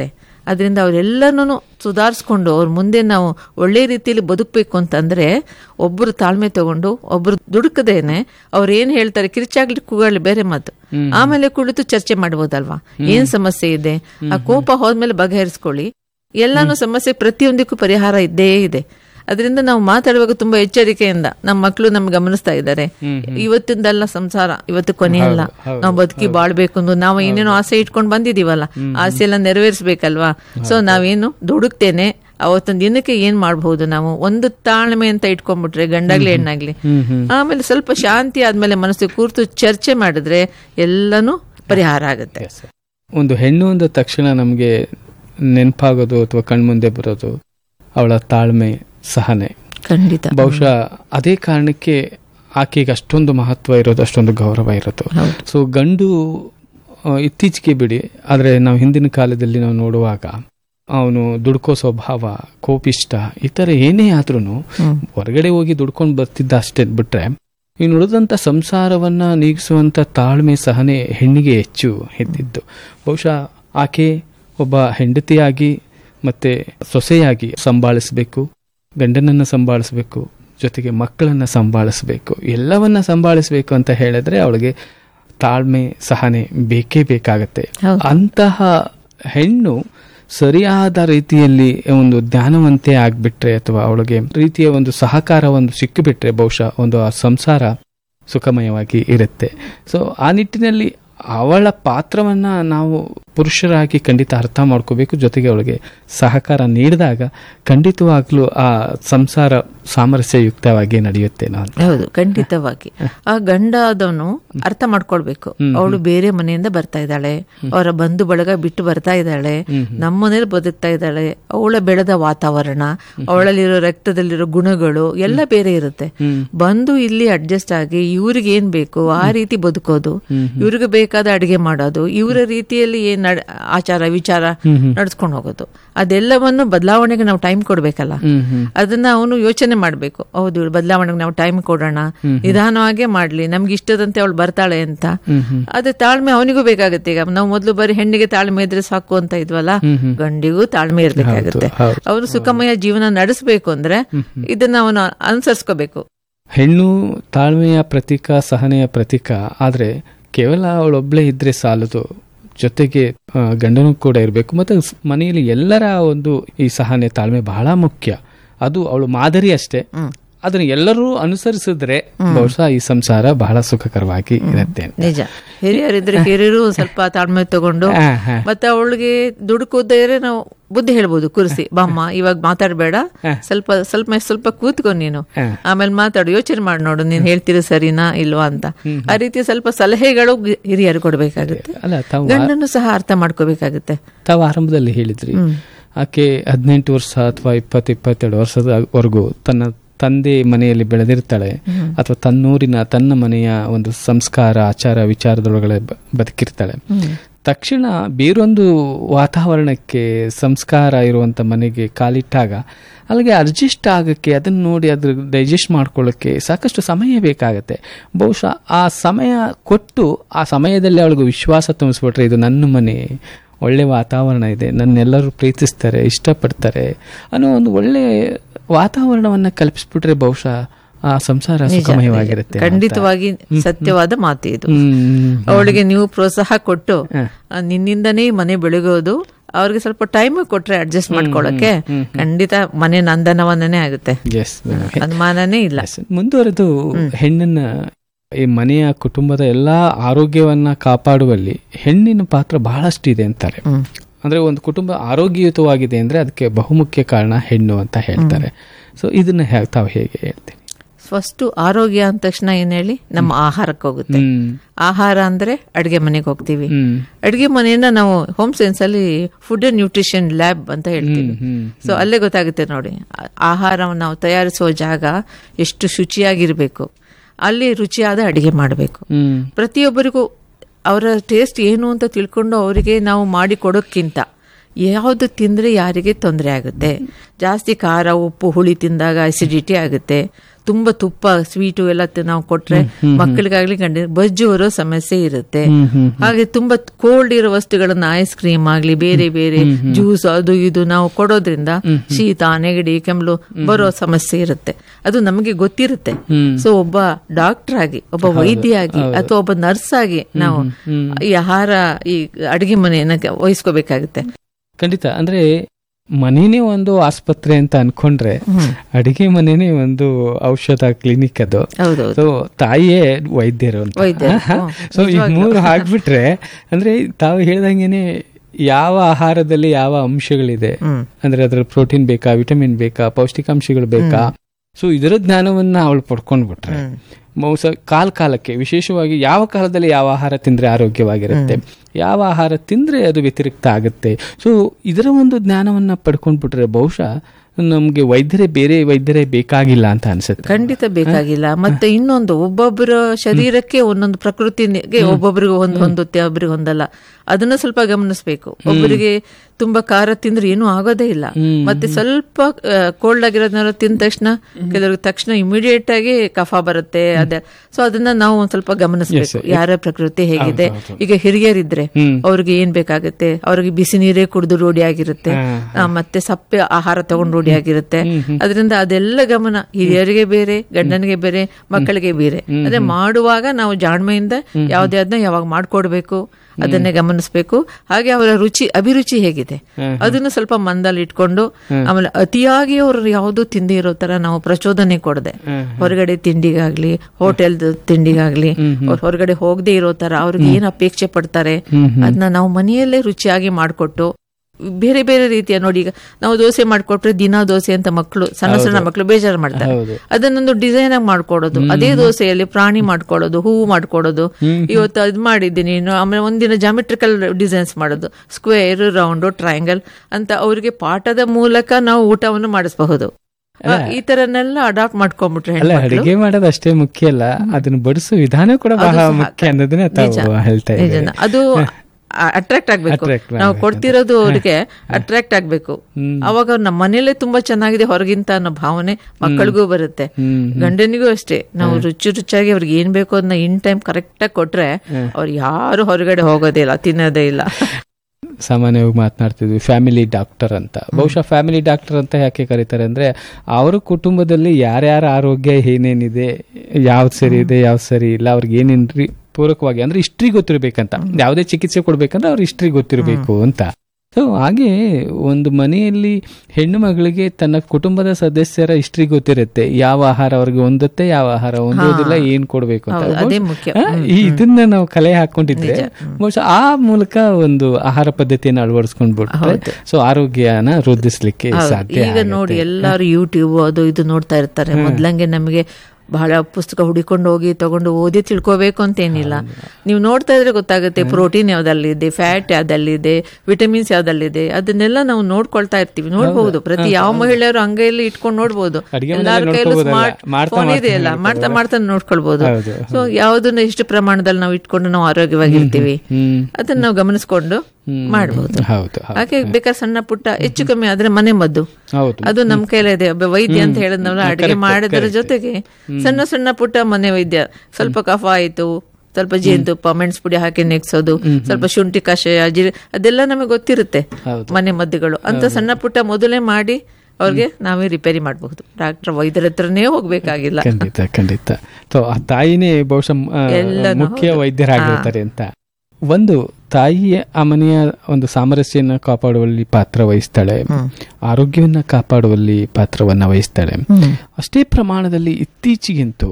Speaker 2: ಅದರಿಂದ ಅವರೆಲ್ಲನೂ ಸುಧಾರಿಸ್ಕೊಂಡು ಅವ್ರ ಮುಂದೆ ನಾವು ಒಳ್ಳೆ ರೀತಿಯಲ್ಲಿ ಬದುಕಬೇಕು ಅಂತಂದ್ರೆ ಒಬ್ಬರು ತಾಳ್ಮೆ ತಗೊಂಡು ಒಬ್ರು ದುಡುಕದೇನೆ ಅವ್ರು ಏನ್ ಹೇಳ್ತಾರೆ ಕಿರಿಚಾಗ್ಲಿ ಕೂಗಾಗ್ಲಿ ಬೇರೆ ಮಾತು ಆಮೇಲೆ ಕುಳಿತು ಚರ್ಚೆ ಮಾಡ್ಬೋದಲ್ವಾ ಏನ್ ಸಮಸ್ಯೆ ಇದೆ ಆ ಕೋಪ ಹೋದ್ಮೇಲೆ ಬಗೆಹರಿಸ್ಕೊಳ್ಳಿ ಎಲ್ಲಾನು ಸಮಸ್ಯೆ ಪ್ರತಿಯೊಂದಕ್ಕೂ ಪರಿಹಾರ ಇದ್ದೇ ಇದೆ ಅದರಿಂದ ನಾವು ಮಾತಾಡುವಾಗ ತುಂಬಾ ಎಚ್ಚರಿಕೆಯಿಂದ ನಮ್ಮ ಮಕ್ಕಳು ನಮ್ಗೆ ಗಮನಿಸ್ತಾ ಇದ್ದಾರೆ ಇವತ್ತಿಂದಲ್ಲ ಸಂಸಾರ ಇವತ್ತು ಕೊನೆಯಲ್ಲ ನಾವು ಬದುಕಿ ಬಾಳ್ಬೇಕು ಅಂದು ನಾವು ಏನೇನೋ ಆಸೆ ಇಟ್ಕೊಂಡು ಬಂದಿದೀವಲ್ಲ ಆಸೆ ಎಲ್ಲ ನೆರವೇರಿಸ್ಬೇಕಲ್ವಾ ಸೊ ನಾವೇನು ದುಡುಕ್ತೇನೆ ಅವತ್ತೊಂದು ದಿನಕ್ಕೆ ಏನ್ ಮಾಡಬಹುದು ನಾವು ಒಂದು ತಾಳ್ಮೆ ಅಂತ ಇಟ್ಕೊಂಡ್ಬಿಟ್ರೆ ಗಂಡಾಗ್ಲಿ ಹೆಣ್ಣಾಗ್ಲಿ ಆಮೇಲೆ ಸ್ವಲ್ಪ ಶಾಂತಿ ಆದ್ಮೇಲೆ ಮನಸ್ಸಿಗೆ ಕೂರ್ತು ಚರ್ಚೆ ಮಾಡಿದ್ರೆ ಎಲ್ಲನೂ ಪರಿಹಾರ ಆಗುತ್ತೆ
Speaker 1: ಒಂದು ಹೆಣ್ಣು ಅಂದ ತಕ್ಷಣ ನಮಗೆ ನೆನಪಾಗೋದು ಅಥವಾ ಕಣ್ಮುಂದೆ ಬರೋದು ಅವಳ ತಾಳ್ಮೆ ಸಹನೆ
Speaker 2: ಖಂಡಿತ
Speaker 1: ಬಹುಶಃ ಅದೇ ಕಾರಣಕ್ಕೆ ಆಕೆಗೆ ಅಷ್ಟೊಂದು ಮಹತ್ವ ಇರೋದು ಅಷ್ಟೊಂದು ಗೌರವ ಇರೋದು
Speaker 2: ಹೌದು.
Speaker 1: ಸೊ ಗಂಡು ಆ, ಇತ್ತೀಚೆಗೆ ಬಿಡಿ ಆದರೆ ನಾವು ಹಿಂದಿನ ಕಾಲದಲ್ಲಿ ನಾವು ನೋಡುವಾಗ ಅವನು ದುಡ್ಕೋ ಸ್ವಭಾವ ಕೋಪಿಷ್ಟ ಈ ಥರ ಏನೇ ಆದ್ರೂ
Speaker 2: ಹ್ಮ್.
Speaker 1: ಹೊರಗಡೆ ಹೋಗಿ ದುಡ್ಕೊಂಡು ಬರ್ತಿದ್ದ ಅಷ್ಟೇ ಬಿಟ್ರೆ ಇನ್ನು ಉಳಿದಂಥ ಸಂಸಾರವನ್ನ ನೀಗಿಸುವಂಥ ತಾಳ್ಮೆ ಸಹನೆ ಹೆಣ್ಣಿಗೆ ಹೆಚ್ಚು ಇದ್ದಿದ್ದು ಬಹುಶಃ ಆಕೆ ಒಬ್ಬ ಹೆಂಡತಿಯಾಗಿ ಮತ್ತೆ ಸೊಸೆಯಾಗಿ ಸಂಭಾಳಿಸಬೇಕು ಗಂಡನನ್ನ ಸಂಭಾಳಿಸಬೇಕು ಜೊತೆಗೆ ಮಕ್ಕಳನ್ನ ಸಂಭಾಳಿಸಬೇಕು ಎಲ್ಲವನ್ನ ಸಂಭಾಳಿಸಬೇಕು ಅಂತ ಹೇಳಿದ್ರೆ ಅವಳಿಗೆ ತಾಳ್ಮೆ ಸಹನೆ ಬೇಕೇ ಬೇಕಾಗತ್ತೆ
Speaker 2: ಹೌದು.
Speaker 1: ಅಂತಹ ಹೆಣ್ಣು ಸರಿಯಾದ ರೀತಿಯಲ್ಲಿ ಒಂದು ಜ್ಞಾನವಂತೆ ಆಗ್ಬಿಟ್ರೆ ಅಥವಾ ಅವಳಿಗೆ ರೀತಿಯ ಒಂದು ಸಹಕಾರ ಒಂದು ಸಿಕ್ಕಿಬಿಟ್ರೆ ಬಹುಶಃ ಒಂದು ಆ ಸಂಸಾರ ಸುಖಮಯವಾಗಿ ಇರುತ್ತೆ ಸೊ ಆ ನಿಟ್ಟಿನಲ್ಲಿ ಅವಳ ಪಾತ್ರವನ್ನ ನಾವು ಪುರುಷರಾಗಿ ಖಂಡಿತ ಅರ್ಥ ಮಾಡ್ಕೋಬೇಕು ಜೊತೆಗೆ ಅವಳಿಗೆ ಸಹಕಾರ ನೀಡಿದಾಗ ಖಂಡಿತವಾಗ್ಲೂ ಆ ಸಂಸಾರ ಸಾಮರಸ್ಯಯುಕ್ತವಾಗಿ ನಡೆಯುತ್ತೆ ನಾನು
Speaker 2: ಹೌದು ಖಂಡಿತವಾಗಿ ಆ ಗಂಡ ಆದವನು ಅರ್ಥ ಮಾಡ್ಕೊಳ್ಬೇಕು ಅವಳು ಬೇರೆ ಮನೆಯಿಂದ ಬರ್ತಾ ಇದ್ದಾಳೆ ಅವರ ಬಂಧು ಬಳಗ ಬಿಟ್ಟು ಬರ್ತಾ ಇದ್ದಾಳೆ ನಮ್ಮ ಮನೇಲಿ ಬದುಕ್ತಾ ಇದ್ದಾಳೆ ಅವಳ ಬೆಳೆದ ವಾತಾವರಣ ಅವಳಲ್ಲಿರೋ ರಕ್ತದಲ್ಲಿರೋ ಗುಣಗಳು ಎಲ್ಲ ಬೇರೆ ಇರುತ್ತೆ ಬಂದು ಇಲ್ಲಿ ಅಡ್ಜಸ್ಟ್ ಆಗಿ ಇವ್ರಿಗೆ ಏನ್ ಬೇಕು ಆ ರೀತಿ ಬದುಕೋದು ಇವ್ರಿಗೆ ಬೇಕಾದ ಅಡಿಗೆ ಮಾಡೋದು ಇವರ ರೀತಿಯಲ್ಲಿ ಏನ್ ನಡ್- ಆಚಾರ ವಿಚಾರ ನಡ್ಸ್ಕೊಂಡು ಹೋಗೋದು ಅದೆಲ್ಲವನ್ನು ಬದಲಾವಣೆಗೆ ನಾವು ಟೈಮ್ ಕೊಡ್ಬೇಕಲ್ಲ ಅದನ್ನ ಅವನು ಯೋಚನೆ ಮಾಡ್ಬೇಕು ಹೌದು ಇವ್ಳು ಬದಲಾವಣೆಗೆ ನಾವು ಟೈಮ್ ಕೊಡೋಣ ನಿಧಾನವಾಗೇ ಮಾಡ್ಲಿ ನಮ್ಗೆ ಇಷ್ಟದಂತೆ ಅವಳು ಬರ್ತಾಳೆ ಅಂತ ಅದೇ ತಾಳ್ಮೆ ಅವನಿಗೂ ಬೇಕಾಗುತ್ತೆ ಈಗ ನಾವು ಮೊದಲು ಬರೀ ಹೆಣ್ಣಿಗೆ ತಾಳ್ಮೆ ಇದ್ರೆ ಸಾಕು ಅಂತ ಇದ್ವಲ್ಲ ಗಂಡಿಗೂ ತಾಳ್ಮೆ ಇರ್ಬೇಕಾಗುತ್ತೆ
Speaker 1: ಹೌದು.
Speaker 2: ಅವನು ಸುಖಮಯ ಜೀವನ ನಡೆಸಬೇಕು ಅಂದ್ರೆ ಇದನ್ನ ಅವನು ಅನುಸರಿಸ್ಕೋಬೇಕು
Speaker 1: ಹೆಣ್ಣು ತಾಳ್ಮೆಯ ಪ್ರತೀಕ ಸಹನೆಯ ಪ್ರತೀಕ ಆದ್ರೆ ಕೇವಲ ಅವಳೊಬ್ಳೆ ಇದ್ರೆ ಸಾಲದು ಜೊತೆಗೆ ಆ, ಗಂಡನೂ ಕೂಡ ಇರಬೇಕು ಮತ್ತೆ ಸ್- ಮನೆಯಲ್ಲಿ ಎಲ್ಲರ ಒಂದು ಈ ಸಹನೆ ತಾಳ್ಮೆ ಬಹಳ ಮುಖ್ಯ ಅದು ಅವಳು ಮಾದರಿ ಅಷ್ಟೇ ಅದನ್ನ ಎಲ್ಲರೂ ಅನುಸರಿಸಿದ್ರೆ ಬಹುಶಃ ಈ ಸಂಸಾರ ಬಹಳ ಸುಖಕರವಾಗಿ ಇರುತ್ತೆ
Speaker 2: ನಿಜ ಹಿರಿಯರಿದ್ರೆ ಹಿರಿಯರು ಸ್ವಲ್ಪ ತಾಳ್ಮೆ ತಗೊಂಡು
Speaker 1: ಆ, ಹಾ.
Speaker 2: ಮತ್ತೆ ಅವಳಿಗೆ ದುಡುಕೋದ್ರೆ ನಾವು ಬುದ್ಧಿ ಹೇಳ್ಬೋದು ಕುರ್ಸಿ ಬಾಮ್ಮ ಇವಾಗ ಮಾತಾಡಬೇಡ ಸ್ವಲ್ಪ ಸ್ವಲ್ಪ ಸ್ವಲ್ಪ ಕೂತ್ಕೊ ನೀನು
Speaker 1: ಹಾ.
Speaker 2: ಆಮೇಲೆ ಮಾತಾಡು ಯೋಚನೆ ಮಾಡಿ ನೋಡು ನೀನ್ ಹೇಳ್ತೀರಿ ಸರಿನಾ ಇಲ್ವಾ ಅಂತ ಆ ರೀತಿ ಸ್ವಲ್ಪ ಸಲಹೆಗಳು ಗಿ- ಹಿರಿಯರು ಕೊಡ್ಬೇಕಾಗುತ್ತೆ
Speaker 1: ಅಲ್ಲ ತಾವು
Speaker 2: ಗಂಡನ್ನು ಸಹ ಅರ್ಥ ಮಾಡ್ಕೋಬೇಕಾಗುತ್ತೆ
Speaker 1: ತಾವು ಆರಂಭದಲ್ಲಿ ಹೇಳಿದ್ರಿ ಆಕೆ ಹದಿನೆಂಟು ವರ್ಷ ಅಥವಾ ಇಪ್ಪತ್ತು ಇಪ್ಪತ್ತೆರಡು ವರ್ಷದವರೆಗೂ ತನ್ನ ತಂದೆ ಮನೆಯಲ್ಲಿ ಬೆಳೆದಿರ್ತಾಳೆ ಅಥವಾ ತನ್ನೂರಿನ ತನ್ನ ಮನೆಯ ಒಂದು ಸಂಸ್ಕಾರ ಆಚಾರ ವಿಚಾರದೊಳಗಡೆ ಬ- ಬದುಕಿರ್ತಾಳೆ ತಕ್ಷಣ ಬೇರೊಂದು ವಾತಾವರಣಕ್ಕೆ ಸಂಸ್ಕಾರ ಇರುವಂತ ಮನೆಗೆ ಕಾಲಿಟ್ಟಾಗ ಅಲ್ಲಿಗೆ ಅಡ್ಜಸ್ಟ್ ಆಗಕ್ಕೆ ಅದನ್ನ ನೋಡಿ ಅದ್ರ ಡೈಜೆಸ್ಟ್ ಮಾಡ್ಕೊಳ್ಳೋಕ್ಕೆ ಸಾಕಷ್ಟು ಸಮಯ ಬೇಕಾಗತ್ತೆ ಬಹುಶಃ ಆ ಸಮಯ ಕೊಟ್ಟು ಆ ಸಮಯದಲ್ಲಿ ಅವಳಿಗೆ ವಿಶ್ವಾಸ ತುಂಬಿಸ್ಬಿಟ್ರೆ ಇದು ನನ್ನ ಮನೆ ಒಳ್ಳೆ ವಾತಾವರಣ ಇದೆ ನನ್ನೆಲ್ಲರೂ ಪ್ರೀತಿಸ್ತಾರೆ ಇಷ್ಟಪಡ್ತಾರೆ ಅನ್ನೋ ಒಂದು ಒಳ್ಳೆ ವಾತಾವರಣವನ್ನ ಕಲ್ಪಿಸ್ಬಿಟ್ರೆ ಬಹುಶಃ ಆ ಸಂಸಾರ ಸುಖಮಯವಾಗಿರುತ್ತೆ ಅಂತ.
Speaker 2: ಖಂಡಿತವಾಗಿ ಸತ್ಯವಾದ ಮಾತು ಇದು
Speaker 1: ಹ್ಮ್.
Speaker 2: ಅವಳಿಗೆ ನೀವು ಪ್ರೋತ್ಸಾಹ ಕೊಟ್ಟು ಆ, ನಿನ್ನಿಂದನೇ ಈ ಮನೆ ಬೆಳಗೋದು ಅವ್ರಿಗೆ ಸ್ವಲ್ಪ ಟೈಮ್ ಕೊಟ್ರೆ ಅಡ್ಜಸ್ಟ್ ಮಾಡ್ಕೊಳ್ಳಕ್ಕೆ ಖಂಡಿತ ಮನೆ ನಂದನವನೇ ಆಗುತ್ತೆ
Speaker 1: Yes, ma'am.
Speaker 2: ಅನುಮಾನನೇ ಇಲ್ಲ
Speaker 1: Yes. ಮುಂದುವರೆದು ಹೆಣ್ಣನ್ನ ಈ ಮನೆಯ ಕುಟುಂಬದ ಎಲ್ಲಾ ಆರೋಗ್ಯವನ್ನ ಕಾಪಾಡುವಲ್ಲಿ ಹೆಣ್ಣಿನ ಪಾತ್ರ ಬಹಳಷ್ಟಿದೆ ಅಂತಾರೆ
Speaker 2: ಹ್ಮ್.
Speaker 1: ಅಂದ್ರೆ ಒಂದು ಕುಟುಂಬ ಆರೋಗ್ಯಯುತವಾಗಿದೆ ಅಂದ್ರೆ ಅದಕ್ಕೆ ಬಹುಮುಖ್ಯ ಕಾರಣ ಹೆಣ್ಣು ಅಂತ ಹೇಳ್ತಾರೆ ಸೊ ಇದನ್ನ ಹೇ- ತಾವು ಹೇಗೆ ಹೇಳ್ತೀನಿ
Speaker 2: ಫಸ್ಟ್ ಆರೋಗ್ಯ ಅಂದ ತಕ್ಷಣ ಏನ್ ಹೇಳಿ ನಮ್ಮ ಆಹಾರಕ್ಕೆ ಹೋಗುತ್ತೆ
Speaker 1: ಹ್ಮ್
Speaker 2: ಆಹಾರ ಅಂದ್ರೆ ಅಡಿಗೆ ಮನೆಗೆ ಹೋಗ್ತೀವಿ
Speaker 1: ಹ್ಮ್
Speaker 2: ಅಡಿಗೆ ಮನೆಯನ್ನ ನಾವು ಹೋಮ್ ಸೈನ್ಸ್ ಅಲ್ಲಿ ಫುಡ್ ಅಂಡ್ ನ್ಯೂಟ್ರಿಷನ್ ಲ್ಯಾಬ್ ಅಂತ ಹೇಳ್ತೀವಿ
Speaker 1: ಹ್ಮ್
Speaker 2: ಸೊ ಅಲ್ಲೇ ಗೊತ್ತಾಗುತ್ತೆ ನೋಡಿ ಆ- ಆಹಾರವನ್ನು ನಾವು ತಯಾರಿಸುವ ಜಾಗ ಎಷ್ಟು ಶುಚಿಯಾಗಿರ್ಬೇಕು ಅಲ್ಲಿ ರುಚಿಯಾದ ಅಡಿಗೆ ಮಾಡಬೇಕು
Speaker 1: ಹ್ಮ್
Speaker 2: ಪ್ರತಿಯೊಬ್ಬರಿಗೂ ಅವರ ಟೇಸ್ಟ್ ಏನು ಅಂತ ತಿಳ್ಕೊಂಡು ಅವರಿಗೆ ನಾವು ಮಾಡಿ ಕೊಡೋಕ್ಕಿಂತ ಯಾವುದು ತಿಂದ್ರೆ ಯಾರಿಗೆ ತೊಂದರೆ ಆಗುತ್ತೆ ಜಾಸ್ತಿ ಖಾರ ಉಪ್ಪು ಹುಳಿ ತಿಂದಾಗ ಅಸಿಡಿಟಿ ಆಗುತ್ತೆ ತುಂಬಾ ತುಪ್ಪ ಸ್ವೀಟು ಎಲ್ಲ ತಿ- ನಾವು ಕೊಟ್ರೆ ಮಕ್ಕಳಿಗಾಗ್ಲಿ ಗಂಡ ಬಜ್ಜು ಬರೋ ಸಮಸ್ಯೆ ಇರುತ್ತೆ ಹಾಗೆ ತುಂಬಾ ಕೋಲ್ಡ್ ಇರೋ ವಸ್ತುಗಳನ್ನ ಐಸ್ ಕ್ರೀಮ್ ಆಗ್ಲಿ ಬೇರೆ ಬೇರೆ ಜ್ಯೂಸ್ ಅದು ಇದು ನಾವು ಕೊಡೋದ್ರಿಂದ ಶೀತ ನೆಗಡಿ ಕೆಮ್ಮಲು ಬರೋ ಸಮಸ್ಯೆ ಇರುತ್ತೆ ಅದು ನಮಗೆ ಗೊತ್ತಿರುತ್ತೆ ಸೊ ಒಬ್ಬ ಡಾಕ್ಟರ್ ಆಗಿ ಒಬ್ಬ ವೈದ್ಯ ಆಗಿ ಅಥವಾ ಒಬ್ಬ ನರ್ಸ್ ಆಗಿ ನಾವು ಈ ಆಹಾರ ಈ ಅಡಿಗೆ ಮನೆಯನ್ನ ವಹಿಸ್ಕೋಬೇಕಾಗುತ್ತೆ
Speaker 1: ಖಂಡಿತ ಅಂದ್ರೆ ಮನೇನೆ ಒಂದು ಆಸ್ಪತ್ರೆ ಅಂತ ಅನ್ಕೊಂಡ್ರೆ ಅಡಿಗೆ ಮನೇನೆ ಒಂದು ಔಷಧ ಕ್ಲಿನಿಕ್ ಅದು
Speaker 2: ಹೌದೌದು
Speaker 1: ಸೊ ತಾಯಿಯೇ ವೈದ್ಯರು ಅಂತ
Speaker 2: ವೈದ್ಯರು, ಹ್ಮ್.
Speaker 1: ಸೊ ಈ ಮೂರು ಹಾಕ್ಬಿಟ್ರೆ ಅಂದ್ರೆ ತಾವು ಹೇಳ್ದಂಗೆನೆ ಯಾವ ಆಹಾರದಲ್ಲಿ ಯಾವ ಅಂಶಗಳಿದೆ
Speaker 2: ಹ್ಮ್
Speaker 1: ಅಂದ್ರೆ ಅದ್ರ ಪ್ರೋಟೀನ್ ಬೇಕಾ ವಿಟಮಿನ್ ಬೇಕಾ ಪೌಷ್ಟಿಕಾಂಶಗಳು ಬೇಕಾ ಸೊ ಇದರ ಜ್ಞಾನವನ್ನ ಅವಳು ಪಡ್ಕೊಂಡ್ಬಿಟ್ರೆ
Speaker 2: ಹ್ಮ್.
Speaker 1: ಮೌಸ ಕಾಲ ಕಾಲಕ್ಕೆ ವಿಶೇಷವಾಗಿ ಯಾವ ಕಾಲದಲ್ಲಿ ಯಾವ ಆಹಾರ ತಿಂದ್ರೆ ಆರೋಗ್ಯವಾಗಿರುತ್ತೆ ಯಾವ ಆಹಾರ ತಿಂದ್ರೆ ಅದು ವ್ಯತಿರಿಕ್ತ ಆಗುತ್ತೆ ಸೊ ಇದರ ಒಂದು ಜ್ಞಾನವನ್ನ ಪಡ್ಕೊಂಡ್ಬಿಟ್ರೆ ಬಹುಶಃ ನಮ್ಗೆ ವೈದ್ಯರೇ ಬೇರೆ ವೈದ್ಯರೇ ಬೇಕಾಗಿಲ್ಲ ಅಂತ ಅನ್ಸುತ್ತೆ
Speaker 2: ಖಂಡಿತ ಬೇಕಾಗಿಲ್ಲ ಮತ್ತೆ ಇನ್ನೊಂದು ಒಬ್ಬೊಬ್ಬರ ಶರೀರಕ್ಕೆ ಒಂದೊಂದು ಪ್ರಕೃತಿಗೆ ಒಬ್ಬೊಬ್ಬರಿಗೆ ಒಂದು ಹೊಂದುತ್ತೆ ಒಬ್ಬರಿಗೆ ಹೊಂದಲ್ಲ ಅದನ್ನ ಸ್ವಲ್ಪ ಗಮನಿಸಬೇಕು ಒಬ್ಬರಿಗೆ ತುಂಬಾ ಖಾರ ತಿಂದ್ರೆ ಏನೂ ಆಗೋದೇ ಇಲ್ಲ ಮತ್ತೆ ಸ್ವಲ್ಪ ಕೋಲ್ಡ್ ಆಗಿರೋದನ್ನ ತಿಂದ ತಕ್ಷಣ ಕೆಲವ್ರಿಗೆ ತಕ್ಷಣ ಇಮಿಡಿಯೇಟ್ ಆಗಿ ಕಫ ಬರುತ್ತೆ ಅದೇ ಸೊ ಅದನ್ನ ನಾವು ಒಂದ್ ಸ್ವಲ್ಪ ಗಮನಿಸಬೇಕು ಯಾರ ಪ್ರಕೃತಿ ಹೇಗಿದೆ ಈಗ ಹಿರಿಯರಿದ್ರೆ ಅವ್ರಿಗೆ ಏನ್ ಬೇಕಾಗುತ್ತೆ ಅವ್ರಿಗೆ ಬಿಸಿ ನೀರೇ ಕುಡಿದು ರೂಢಿ ಆಗಿರುತ್ತೆ ಆ, ಮತ್ತೆ ಸಪ್ಪೆ ಆಹಾರ ತಗೊಂಡು ರೂಢಿ ಆಗಿರುತ್ತೆ ಅದರಿಂದ ಅದೆಲ್ಲ ಗಮನ ಹಿರಿಯರಿಗೆ ಬೇರೆ ಗಂಡನಿಗೆ ಬೇರೆ ಮಕ್ಕಳಿಗೆ ಬೇರೆ ಅದೇ ಮಾಡುವಾಗ ನಾವು ಜಾಣ್ಮೆಯಿಂದ ಯಾವ್ದೇ ಅದನ್ನ ಯಾವಾಗ ಮಾಡ್ಕೊಡ್ಬೇಕು ಅದನ್ನೇ ಗಮನಿಸಬೇಕು ಹಾಗೆ ಅವರ ರುಚಿ ಅಭಿರುಚಿ ಹೇಗಿದೆ ಅದನ್ನು ಸ್ವಲ್ಪ ಮಂದಲ್ಲಿ ಇಟ್ಕೊಂಡು ಆಮೇಲೆ ಅತಿಯಾಗಿ ಅವರು ಯಾವುದು ತಿಂದಿ ಇರೋ ತರ ನಾವು ಪ್ರಚೋದನೆ ಕೊಡದೆ ಹೊರಗಡೆ ತಿಂಡಿಗಾಗ್ಲಿ ಹೋಟೆಲ್ ತಿಂಡಿಗಾಗ್ಲಿ ಅವ್ರು ಹೊರಗಡೆ ಹೋಗದೆ ಇರೋ ತರ ಅವ್ರಿಗೆ ಏನ್ ಅಪೇಕ್ಷೆ ಪಡ್ತಾರೆ ಅದನ್ನ ನಾವು ಮನೆಯಲ್ಲೇ ರುಚಿಯಾಗಿ ಮಾಡಿಕೊಟ್ಟು ಬೇರೆ ಬೇರೆ ರೀತಿಯ ನೋಡಿ ಈಗ ನಾವು ದೋಸೆ ಮಾಡ್ಕೊಟ್ರೆ ದಿನಾ ದೋಸೆ ಅಂತ ಮಕ್ಕಳು ಸಣ್ಣ ಸಣ್ಣ ಮಕ್ಕಳು ಬೇಜಾರು ಮಾಡ್ತಾರೆ
Speaker 1: ಹೌದು.
Speaker 2: ಅದನ್ನೊಂದು ಡಿಸೈನ್ ಆಗಿ ಮಾಡ್ಕೊಡೋದು ಅದೇ ದೋಸೆಯಲ್ಲಿ ಪ್ರಾಣಿ ಮಾಡ್ಕೊಳ್ಳೋದು ಹೂವು ಮಾಡ್ಕೊಡೋದು ಇವತ್ತು ಅದ್ ಮಾಡಿದ್ದೀನಿ ಇನ್ನು ಆಮೇಲೆ ಒಂದಿನ ಜಾಮೆಟ್ರಿಕಲ್ ಡಿಸೈನ್ಸ್ ಮಾಡೋದು ಸ್ಕ್ವೇರ್ ರೌಂಡ್ ಟ್ರಯಾಂಗಲ್ ಅಂತ ಅವರಿಗೆ ಪಾಠದ ಮೂಲಕ ನಾವು ಊಟವನ್ನು ಮಾಡಿಸಬಹುದು ಆ, ಈ ತರನೆಲ್ಲ ಅಡಾಪ್ಟ್ ಮಾಡ್ಕೊಂಡ್ಬಿಟ್ರೆ
Speaker 1: ಅಲ್ಲ
Speaker 2: ಹೆಣ್ಮಕ್ಳು
Speaker 1: ಅಡಿಗೆ ಮಾಡೋದು ಅಷ್ಟೇ ಮುಖ್ಯ ಅಲ್ಲ ಅದನ್ನ ಬಡಿಸೋ ವಿಧಾನ ಕೂಡ ಬಹಳ ಮುಖ್ಯ ಅನ್ನೋದನ್ನ ತಾವು ಹೇಳ್ತಾ ಇದ್ದೀವಿ
Speaker 2: ನಿಜನ. ಅದು ಅಟ್ರಾಕ್ಟ್ ಆಗ್ಬೇಕು
Speaker 1: Attract
Speaker 2: ನಾವು ಕೊಡ್ತಿರೋದು ಅವ್ರಿಗೆ ಅಟ್ರಾಕ್ಟ್ ಆಗ್ಬೇಕು ಅವಾಗ ಅವ್ರು ನಮ್ಮ ಮನೇಲೆ ತುಂಬಾ ಚೆನ್ನಾಗಿದೆ ಹೊರಗಿಂತ ಅನ್ನೋ ಭಾವನೆ ಮಕ್ಕಳಿಗೂ ಬರುತ್ತೆ
Speaker 1: ಹ್ಮ್
Speaker 2: ಗಂಡನಿಗೂ ಅಷ್ಟೇ ನಾವು ರುಚಿ ರುಚಿಯಾಗಿ ಅವ್ರಿಗೆ ಏನ್ ಬೇಕು ಅದನ್ನ ಇನ್ ಟೈಮ್ ಕರೆಕ್ಟ್ ಆಗಿ ಕೊಟ್ರೆ ಅವ್ರು ಯಾರು ಹೊರಗಡೆ ಹೋಗೋದೇ ಇಲ್ಲ ತಿನ್ನೋದೇ ಇಲ್ಲ
Speaker 1: ಸಾಮಾನ್ಯವಾಗಿ ಮಾತನಾಡ್ತಿದ್ವಿ ಫ್ಯಾಮಿಲಿ ಡಾಕ್ಟರ್ ಅಂತ ಬಹುಶಃ ಫ್ಯಾಮಿಲಿ ಡಾಕ್ಟರ್ ಅಂತ ಯಾಕೆ ಕರೀತಾರೆ ಅಂದ್ರೆ ಅವ್ರ ಕುಟುಂಬದಲ್ಲಿ ಯಾರ್ಯಾರ ಆರೋಗ್ಯ ಏನೇನಿದೆ ಯಾವ್ದು ಸರಿ ಇದೆ ಯಾವ್ದು ಸರಿ ಇಲ್ಲ ಅವ್ರಿಗೆ ಏನೇನ್ರಿ ಪೂರಕವಾಗಿ ಅಂದ್ರೆ ಹಿಸ್ಟ್ರಿ ಗೊತ್ತಿರ್ಬೇಕಂತ ಯಾವುದೇ ಚಿಕಿತ್ಸೆ ಕೊಡ್ಬೇಕಂದ್ರೆ ಅವ್ರ ಹಿಸ್ಟ್ರಿ ಗೊತ್ತಿರಬೇಕು ಅಂತ ಸೊ ಹಾಗೆ ಒಂದು ಮನೆಯಲ್ಲಿ ಹೆಣ್ಣು ಮಗಳಿಗೆ ತನ್ನ ಕುಟುಂಬದ ಸದಸ್ಯರ ಹಿಸ್ಟ್ರಿ ಗೊತ್ತಿರುತ್ತೆ ಯಾವ ಆಹಾರ ಅವ್ರಿಗೆ ಹೊಂದುತ್ತೆ ಯಾವ ಆಹಾರ ಹೊಂದೋದಿಲ್ಲ ಏನ್ ಕೊಡ್ಬೇಕು ಅಂತ
Speaker 2: ಹೌದು, ಅದೇ ಮುಖ್ಯ.
Speaker 1: ಆ, ಈ ಇದನ್ನ ನಾವು ಕಲೆ ಹಾಕೊಂಡಿದ್ರೆ ಬಹುಶಃ ಆ ಮೂಲಕ ಒಂದು ಆಹಾರ ಪದ್ಧತಿಯನ್ನು ಅಳವಡಿಸ್ಕೊಂಡ್ಬಿಟ್ರೆ ಸೊ ಆರೋಗ್ಯನ ವೃದ್ಧಿಸ್ಲಿಕ್ಕೆ ಸಾಧ್ಯ
Speaker 2: ಈಗ ನೋಡಿ ಎಲ್ಲಾರು ಯೂಟ್ಯೂಬ್ ಅದು ಇದು ನೋಡ್ತಾ ಇರ್ತಾರೆ ಮೊದ್ಲಂಗೆ ನಮಗೆ ಬಹಳ ಪುಸ್ತಕ ಹುಡಿಕೊಂಡು ಹೋಗಿ ತಗೊಂಡು ಓದಿ ತಿಳ್ಕೋಬೇಕು ಅಂತ ಏನಿಲ್ಲ ನೀವು ನೋಡ್ತಾ ಇದ್ರೆ ಗೊತ್ತಾಗುತ್ತೆ ಪ್ರೋಟೀನ್ ಯಾವ್ದಲ್ಲಿದೆ ಫ್ಯಾಟ್ ಯಾವ್ದಲ್ಲಿದೆ ವಿಟಮಿನ್ಸ್ ಯಾವ್ದಲ್ಲಿದೆ ಅದನ್ನೆಲ್ಲ ನಾವು ನೋಡ್ಕೊಳ್ತಾ ಇರ್ತೀವಿ ನೋಡ್ಬಹುದು ಪ್ರತಿ ಯಾವ ಮಹಿಳೆಯರು ಅಂಗೈಯಲ್ಲಿ ಇಟ್ಕೊಂಡು ನೋಡ್ಬೋದು
Speaker 1: ಅಡ್ಗೆ
Speaker 2: ಎಲ್ಲಾರ
Speaker 1: ಮನೆಯಲ್ಲೇ
Speaker 2: ಕೈಯಲ್ಲೂ
Speaker 1: ನೋಡ್ಕೋಬೋದಲ್ಲ.
Speaker 2: ಸ್ಮಾರ್ಟ್
Speaker 1: ಮಾಡ್ತಾ
Speaker 2: ಫೋನ್ ಇದೆ ಅಲ್ಲ ಮಾಡ್ತಾ ಮಾಡ್ತಾ ನೋಡ್ಕೊಳ್ಬಹುದು
Speaker 1: ಹೌದು.
Speaker 2: ಸೊ ಯಾವ್ದನ್ನ ಎಷ್ಟು ಪ್ರಮಾಣದಲ್ಲಿ ನಾವು ಇಟ್ಕೊಂಡು ನಾವು ಆರೋಗ್ಯವಾಗಿರ್ತೀವಿ
Speaker 1: ಹ್ಮ್
Speaker 2: ಅದನ್ನ ನಾವು ಗಮನಿಸ್ಕೊಂಡು ಮಾಡಬಹುದು
Speaker 1: ಹೌದು ಹೌದು.
Speaker 2: ಹಾಗೆ ಬೇಕಾದ್ರೆ ಸಣ್ಣ ಪುಟ್ಟ ಹೆಚ್ಚು ಕಮ್ಮಿ ಆದ್ರೆ ಮನೆ ಮದ್ದು
Speaker 1: ಹೌದು
Speaker 2: ಅದು ನಮ್ ಕೈಲಿದೆ ಒಬ್ಬ ವೈದ್ಯ ಅಂತ ಹೇಳಿದ್ನಲ್ಲ ಅಡಿಗೆ ಮಾಡೋದ್ರ ಜೊತೆಗೆ ಸಣ್ಣ ಸಣ್ಣ ಪುಟ್ಟ ಮನೆ ವೈದ್ಯ ಸ್ವಲ್ಪ ಕಫ ಆಯ್ತು ಸ್ವಲ್ಪ ಜೇನುತುಪ್ಪ ಮೆಣಸು ಪುಡಿ ಹಾಕಿ ನೆಗ್ಸೋದು ಸ್ವಲ್ಪ ಶುಂಠಿ ಕಷಾಯ ಜೀರಿ ಅದೆಲ್ಲ ನಮಗೆ ಗೊತ್ತಿರುತ್ತೆ
Speaker 1: ಹೌದು.
Speaker 2: ಮನೆ ಮದ್ದುಗಳು ಅಂತ ಸಣ್ಣ ಪುಟ್ಟ ಮೊದಲೇ ಮಾಡಿ ಅವ್ರಿಗೆ ನಾವೇ ರಿಪೇರಿ ಮಾಡಬಹುದು ಡಾಕ್ಟರ್ ವೈದ್ಯರ ಹತ್ರನೇ ಹೋಗ್ಬೇಕಾಗಿಲ್ಲ
Speaker 1: ಖಂಡಿತ ಖಂಡಿತ ಸೊ ಆ ತಾಯಿನೇ ಬಹುಶಃ ಆ,
Speaker 2: ಎಲ್ಲನೂ
Speaker 1: ಮುಖ್ಯ
Speaker 2: ಹೌದು.
Speaker 1: ವೈದ್ಯರಾಗಿರ್ತಾರೆ ಅಂತ ಒಂದು ತಾಯಿಯ ಆ ಮನೆಯ ಒಂದು ಸಾಮರಸ್ಯನ ಕಾಪಾಡುವಲ್ಲಿ ಪಾತ್ರ ವಹಿಸ್ತಾಳೆ ಆರೋಗ್ಯವನ್ನ ಕಾಪಾಡುವಲ್ಲಿ ಪಾತ್ರವನ್ನ ವಹಿಸ್ತಾಳೆ ಅಷ್ಟೇ ಪ್ರಮಾಣದಲ್ಲಿ ಇತ್ತೀಚೆಗಂತೂ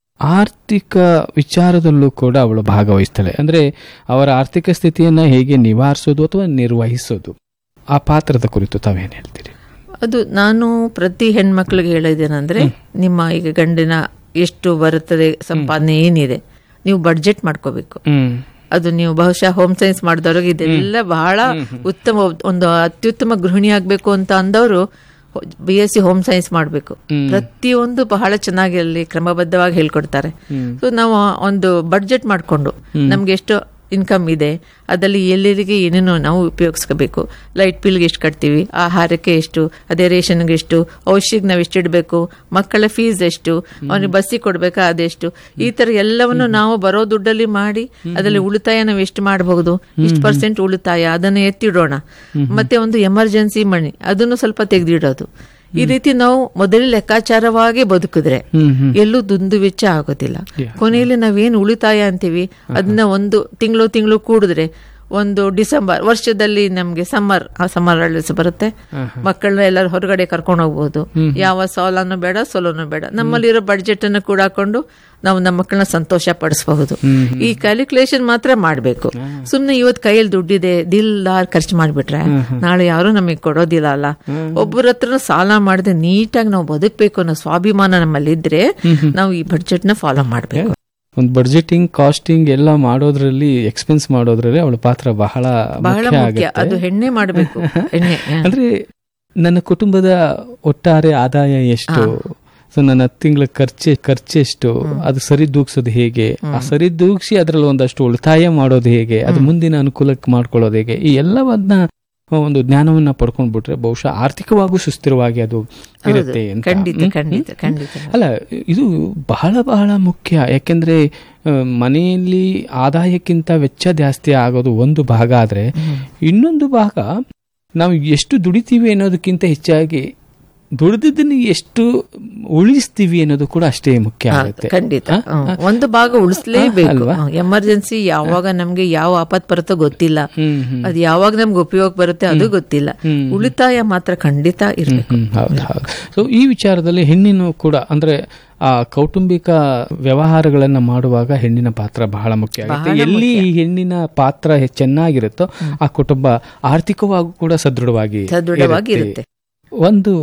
Speaker 1: ಆರ್ಥಿಕ ವಿಚಾರದಲ್ಲೂ ಕೂಡ ಅವಳು ಭಾಗವಹಿಸ್ತಾಳೆ ಅಂದ್ರೆ ಅವರ ಆರ್ಥಿಕ ಸ್ಥಿತಿಯನ್ನ ಹೇಗೆ ನಿವಾರಿಸೋದು ಅಥವಾ ನಿರ್ವಹಿಸೋದು ಆ ಪಾತ್ರದ ಕುರಿತು ತಾವೇನ್ ಹೇಳ್ತೀರಿ
Speaker 2: ಅದು ನಾನು ಪ್ರತಿ ಹೆಣ್ಮಕ್ಳಿಗೆ ಹೇಳೋದೇನಂದ್ರೆ ನಿಮ್ಮ ಈಗ ಗಂಡಿನ ಎಷ್ಟು ಬರುತ್ತದೆ ಸಂಪಾದನೆ ಏನಿದೆ ನೀವು ಬಡ್ಜೆಟ್ ಮಾಡ್ಕೋಬೇಕು
Speaker 1: ಹ್ಮ್
Speaker 2: ಅದು ನೀವು ಬಹುಶಃ ಹೋಮ್ ಸೈನ್ಸ್ ಮಾಡಿದವ್ರಿಗೆ ಇದೆಲ್ಲ ಬಹಳ ಉತ್ತಮ ಒಂದು ಅತ್ಯುತ್ತಮ ಗೃಹಿಣಿ ಆಗ್ಬೇಕು ಅಂತ ಅಂದವರು B S C home science ಮಾಡಬೇಕು ಪ್ರತಿಯೊಂದು ಬಹಳ ಚೆನ್ನಾಗಿ ಅಲ್ಲಿ ಕ್ರಮಬದ್ಧವಾಗಿ ಹೇಳ್ಕೊಡ್ತಾರೆ ಸೊ ನಾವು ಒಂದು ಬಡ್ಜೆಟ್ ಮಾಡ್ಕೊಂಡು ನಮ್ಗೆ ಎಷ್ಟು ಇನ್ಕಮ್ ಇದೆ ಅದರಲ್ಲಿ ಎಲ್ಲರಿಗೆ ಏನೇನೋ ನಾವು ಉಪಯೋಗಿಸ್ಕೋಬೇಕು ಲೈಟ್ ಬಿಲ್ಗೆ ಎಷ್ಟು ಕಟ್ತೀವಿ ಆಹಾರಕ್ಕೆ ಎಷ್ಟು ಅದೇ ರೇಷನ್ಗೆ ಎಷ್ಟು ಔಷಧಿಗೆ ನಾವು ಎಷ್ಟು ಇಡಬೇಕು ಮಕ್ಕಳ ಫೀಸ್ ಎಷ್ಟು ಅವನಿಗೆ ಬಸ್ಸಿಗೆ ಕೊಡ್ಬೇಕಾ ಅದೆಷ್ಟು ಈ ತರ ಎಲ್ಲವನ್ನು ನಾವು ಬರೋ ದುಡ್ಡಲ್ಲಿ ಮಾಡಿ ಅದರಲ್ಲಿ ಉಳಿತಾಯ ನಾವು ಎಷ್ಟು ಮಾಡಬಹುದು ಇಷ್ಟು ಪರ್ಸೆಂಟ್ ಉಳಿತಾಯ ಅದನ್ನು ಎತ್ತಿಡೋಣ ಮತ್ತೆ ಒಂದು ಎಮರ್ಜೆನ್ಸಿ ಮಣಿ ಅದನ್ನು ಸ್ವಲ್ಪ ತೆಗೆದಿಡೋದು ಈ ರೀತಿ ನಾವು ಮೊದಲೇ ಲೆಕ್ಕಾಚಾರವಾಗಿ ಬದುಕಿದ್ರೆ
Speaker 1: ಹ್ಮ್ ಹ್ಮ್
Speaker 2: ಎಲ್ಲೂ ದುಂದು ವೆಚ್ಚ ಆಗೋದಿಲ್ಲ ಕೊನೆಯಲ್ಲಿ ನಾವೇನು ಉಳಿತಾಯ ಅಂತೀವಿ ಅದನ್ನ ಒಂದು ತಿಂಗಳು ತಿಂಗಳು ಕೂಡಿದ್ರೆ ಒಂದು ಡಿಸೆಂಬರ್ ವರ್ಷದಲ್ಲಿ ನಮ್ಗೆ ಸಮ್ಮರ್ ಆ ಸಮ್ಮರ್ ಹಾಲಿಡೇಸ್ ಬರುತ್ತೆ ಮಕ್ಕಳನ್ನ ಎಲ್ಲರೂ ಹೊರಗಡೆ ಕರ್ಕೊಂಡು ಹೋಗ್ಬೋದು ಯಾವ ಸಾಲನು ಬೇಡ ಸೋಲನು ಬೇಡ ನಮ್ಮಲ್ಲಿರೋ ಬಡ್ಜೆಟ್ ಅನ್ನು ಕೂಡ ಹಾಕೊಂಡು ನಾವು ನಮ್ಮ ಮಕ್ಕಳನ್ನ ಸಂತೋಷ ಪಡಿಸಬಹುದು ಈ ಕ್ಯಾಲ್ಕುಲೇಷನ್ ಮಾತ್ರ ಮಾಡಬೇಕು ಸುಮ್ನೆ ಇವತ್ತು ಕೈಯಲ್ಲಿ ದುಡ್ಡಿದೆ ದಿಲ್ದಾರ್ ಖರ್ಚು ಮಾಡ್ಬಿಟ್ರೆ ನಾಳೆ ಯಾರು ನಮಗೆ ಕೊಡೋದಿಲ್ಲ ಅಲ್ಲ ಒಬ್ಬರ ಹತ್ರ ಸಾಲ ಮಾಡದೆ ನೀಟಾಗಿ ನಾವು ಬದುಕಬೇಕು ಅನ್ನೋ ಸ್ವಾಭಿಮಾನ ನಮ್ಮಲ್ಲಿ ಇದ್ರೆ ನಾವು ಈ ಬಡ್ಜೆಟ್ ನ ಫಾಲೋ ಮಾಡಬೇಕು
Speaker 1: ಒಂದು ಬಡ್ಜೆಟಿಂಗ್ ಕಾಸ್ಟಿಂಗ್ ಎಲ್ಲ ಮಾಡೋದ್ರಲ್ಲಿ ಎಕ್ಸ್ಪೆನ್ಸ್ ಮಾಡೋದ್ರಲ್ಲಿ ಅವಳ ಪಾತ್ರ ಬಹಳ
Speaker 2: ಬಹಳ
Speaker 1: ಮುಖ್ಯ
Speaker 2: ಮುಖ್ಯ
Speaker 1: ಆಗುತ್ತೆ
Speaker 2: ಅದು ಹೆಣ್ಣೆ ಮಾಡಬೇಕು ಎಣ್ಣೆ ಹ.
Speaker 1: ಅಂದ್ರೆ ನನ್ನ ಕುಟುಂಬದ ಒಟ್ಟಾರೆ ಆದಾಯ ಎಷ್ಟು ಸೊ ನನ್ನ ತಿಂಗಳ ಖರ್ಚೆ ಖರ್ಚೆಷ್ಟು ಅದು ಸರಿ ದೂಗ್ಸೋದು ಹೇಗೆ ಆ ಸರಿ ದೂಗ್ಸಿ ಅದ್ರಲ್ಲಿ ಒಂದಷ್ಟು ಉಳಿತಾಯ ಮಾಡೋದು ಹೇಗೆ ಅದು ಮುಂದಿನ ಅನುಕೂಲಕ್ಕೆ ಮಾಡ್ಕೊಳ್ಳೋದು ಹೇಗೆ ಈ ಎಲ್ಲವನ್ನ ಒಂದು ಜ್ಞಾನವನ್ನ ಪಡ್ಕೊಂಡ್ಬಿಟ್ರೆ ಬಹುಶಃ ಆರ್ಥಿಕವಾಗೂ ಸುಸ್ಥಿರವಾಗಿ ಅದು ಇರುತ್ತೆ ಅಂತ
Speaker 2: ಖಂಡಿತ
Speaker 1: ಹ್ಮ್?
Speaker 2: ಖಂಡಿತ ಖಂಡಿತ
Speaker 1: ಅಲ್ಲ ಇದು ಬಹಳ ಬಹಳ ಮುಖ್ಯ ಯಾಕೆಂದ್ರೆ ಆ, ಮನೆಯಲ್ಲಿ ಆದಾಯಕ್ಕಿಂತ ವೆಚ್ಚ ಜಾಸ್ತಿ ಆಗೋದು ಒಂದು ಭಾಗ ಆದ್ರೆ ಇನ್ನೊಂದು ಭಾಗ ನಾವು ಎಷ್ಟು ದುಡಿತೀವಿ ಅನ್ನೋದಕ್ಕಿಂತ ಹೆಚ್ಚಾಗಿ ದುಡಿದಿದ್ದನ್ನ ಎಷ್ಟು ಉಳಿಸ್ತೀವಿ ಅನ್ನೋದು ಕೂಡ ಅಷ್ಟೇ ಮುಖ್ಯ ಆಗುತ್ತೆ
Speaker 2: ಖಂಡಿತ
Speaker 1: ಆ?
Speaker 2: ಹ್ಮ್. ಒಂದು ಭಾಗ ಉಳಿಸ್ಲೇಬೇಕು
Speaker 1: ಅಲ್ವಾ?
Speaker 2: ಎಮರ್ಜೆನ್ಸಿ ಯಾವಾಗ ನಮ್ಗೆ ಯಾವ ಆಪತ್ ಬರುತ್ತೋ ಗೊತ್ತಿಲ್ಲ
Speaker 1: ಹ್ಮ್ ಹ್ಮ್
Speaker 2: ಅದು ಯಾವಾಗ ನಮ್ಗೆ ಉಪಯೋಗ ಬರುತ್ತೆ ಅದು ಗೊತ್ತಿಲ್ಲ
Speaker 1: ಹ್ಮ್.
Speaker 2: ಉಳಿತಾಯ ಮಾತ್ರ ಖಂಡಿತ ಇರ್ಬೇಕು
Speaker 1: ಹ್ಮ್, ಹೌದು ಹೌದು ಸೊ ಈ ವಿಚಾರದಲ್ಲಿ ಹೆಣ್ಣಿನ ಕೂಡ ಅಂದ್ರೆ ಆ ಕೌಟುಂಬಿಕ ವ್ಯವಹಾರಗಳನ್ನ ಮಾಡುವಾಗ ಹೆಣ್ಣಿನ ಪಾತ್ರ ಬಹಳ ಮುಖ್ಯ ಆಗುತ್ತೆ ಎಲ್ಲಿ ಈ ಹೆಣ್ಣಿನ ಪಾತ್ರ ಹೆ- ಚೆನ್ನಾಗಿರುತ್ತೋ ಆ ಕುಟುಂಬ ಆರ್ಥಿಕವಾಗೂ ಕೂಡ ಸದೃಢವಾಗಿ
Speaker 2: ಸದೃಢವಾಗಿ
Speaker 1: ಇರುತ್ತೆ.
Speaker 2: ಇರುತ್ತೆ
Speaker 1: ಒಂದು